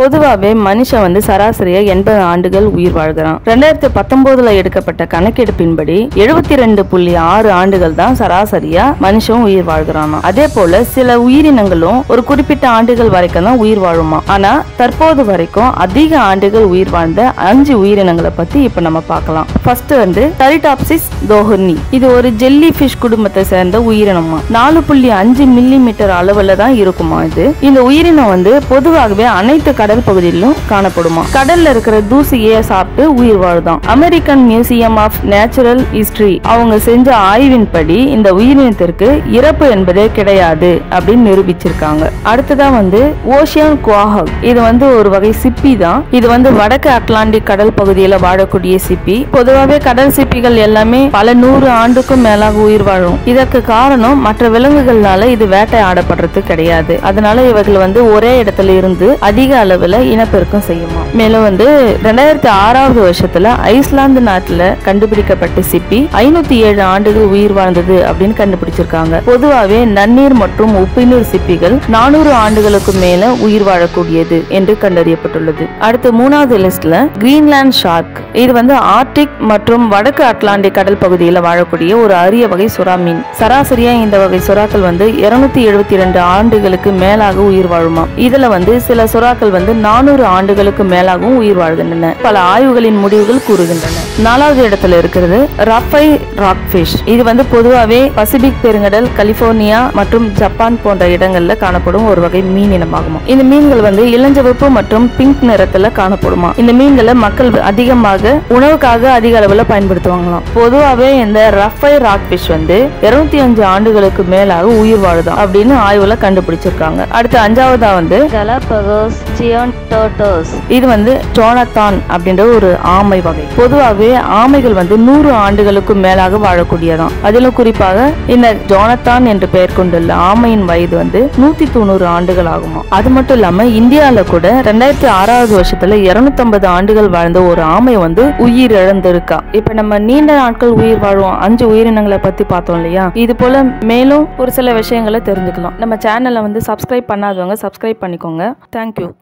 பொதுவாகவே மனுஷன் வந்து சராசரியா எண்பது ஆண்டுகள் உயிர் வாழ்கிறான் ரெண்டாயிரத்தி பத்தொன்பதுல எடுக்கப்பட்ட கணக்கெடுப்பின்படி எழுபத்தி ரெண்டு புள்ளி ஆறு ஆண்டுகள் தான் சராசரியா மனுஷன் உயிர் வாழ்கிறானா அதே போல சில உயிரினங்களும் ஒரு குறிப்பிட்ட ஆண்டுகள் வரைக்கும் தான் உயிர் வாழுமா ஆனா தற்போது வரைக்கும் அதிக ஆண்டுகள் உயிர் வாழ்ந்த அஞ்சு உயிரினங்களை பத்தி இப்ப நம்ம பார்க்கலாம் ஃபர்ஸ்ட் வந்து டரிடாப்சிஸ் தோஹர்னி இது ஒரு ஜெல்லி ஃபிஷ் குடும்பத்தை சேர்ந்த உயிரினமா நாலு புள்ளி அஞ்சு மில்லி மீட்டர் அளவுல தான் இருக்குமா இது இந்த உயிரினம் வந்து பொதுவாகவே அனைத்து கடல் பகுதியிலும் காணப்படுமா கடல்ல இருக்கிற தூசியை சாப்பிட்டு உயிர் வாழுதாம் American museum of natural history அவங்க செஞ்ச ஆய்வின்படி இந்த உயிரினத்திற்கு இறப்பு என்பதே கிடையாது அப்படின்னு நிரூபிச்சிருக்காங்க அடுத்ததா வந்து ஓஷியன் குவாஹக் இது வந்து ஒரு வகை சிப்பி தான் இது வந்து வடக்கு அட்லாண்டிக் கடல் பகுதியில வாழக்கூடிய சிப்பி பொதுவாகவே கடல் சிப்பிகள் எல்லாமே பல நூறு ஆண்டுக்கும் மேலாக உயிர் வாழும் இதற்கு காரணம் மற்ற விலங்குகள்னால இது வேட்டையாடப்படுறது கிடையாது அதனால இவர்கள் வந்து ஒரே இடத்துல இருந்து அதிக அளவுல இனப்பெருக்கம் செய்யுமா மேலும் வந்து ரெண்டாயிரத்தி ஆறாவது வருஷத்துல ஐஸ்லாந்து நாட்டுல கண்டுபிடிக்கப்பட்ட சிப்பி ஐநூத்தி ஏழு ஆண்டுகள் உயிர் வாழ்ந்தது அப்படின்னு கண்டுபிடிச்சிருக்காங்க பொதுவாகவே நன்னீர் மற்றும் உப்புநீர் சிப்பிகள் நானூறு ஆண்டுகளுக்கு மேல உயிர் வாழக்கூடியது என்று கண்டறியப்பட்டுள்ளது அடுத்து மூணாவது லிஸ்ட்ல கிரீன்லாந்து ஷார்க் இது வந்து ஆர்டிக் மற்றும் வடக்கு அட்லாண்டிக் கடல் பகுதியில் வாழக்கூடிய ஒரு அரிய வகை சுறா மீன் சராசரியா இந்த வகை சுறாக்கள் வந்து இருநூத்தி எழுபத்தி ரெண்டு ஆண்டுகளுக்கு மேலாக உயிர் வாழுமா இதுல வந்து சில சுறாக்கள் வந்து நானூறு ஆண்டுகளுக்கு மேலாகவும் உயிர் வாழ்கின்றன பல ஆய்வுகளின் முடிவுகள் கூறுகின்றன நாலாவது இடத்துல இருக்கிறது ரஃபை ராக்ஃபிஷ் இது வந்து பொதுவாகவே பசிபிக் பெருங்கடல் கலிபோர்னியா மற்றும் ஜப்பான் போன்ற இடங்கள்ல காணப்படும் ஒரு வகை மீன் இனமாகுமா இந்த மீன்கள் வந்து இளஞ்சிவப்பு மற்றும் பிங்க் நிறத்துல காணப்படுமா இந்த மீன்களை மக்கள் அதிகமாக உணவுக்காக அதிக அளவுல பயன்படுத்துவாங்களாம் பொதுவாகவே இந்த ரஃபை ராக்ஃபிஷ் வந்து இருநூத்தி அஞ்சு ஆண்டுகளுக்கு மேலாக உயிர் வாழுதாம் அப்படின்னு ஆய்வுல கண்டுபிடிச்சிருக்காங்க அடுத்து அஞ்சாவதா வந்து கலாபகோஸ் சியோன்டோட்டோஸ் இது வந்து ஜோனத்தான் அப்படின்ற ஒரு ஆமை வகை பொதுவாகவே ஆமைகள் வந்து நூறு ஆண்டுகளுக்கு மேலாக வாழக்கூடியதாம் அதிலும் குறிப்பாக இந்த ஜோனத்தான் என்று பெயர் கொண்டுள்ள ஆமையின் வயது வந்து நூத்தி தொண்ணூறு ஆண்டுகள் ஆகுமா அது மட்டும் இல்லாம இந்தியால கூட ரெண்டாயிரத்தி ஆறாவது வருஷத்துல இருநூத்தம்பது ஆண்டுகள் வாழ்ந்த ஒரு ஆமை வந்து உயிர் இழந்திருக்கா இப்ப நம்ம நீண்ட நாட்கள் உயிர் வாழும் அஞ்சு உயிரினங்களை பத்தி பார்த்தோம் இல்லையா இது போல மேலும் ஒரு சில விஷயங்களை தெரிஞ்சுக்கலாம் நம்ம சேனலை வந்து சப்ஸ்கிரைப் பண்ணாதவங்க சப்ஸ்கிரைப் பண்ணிக்கோங்க தேங்க்யூ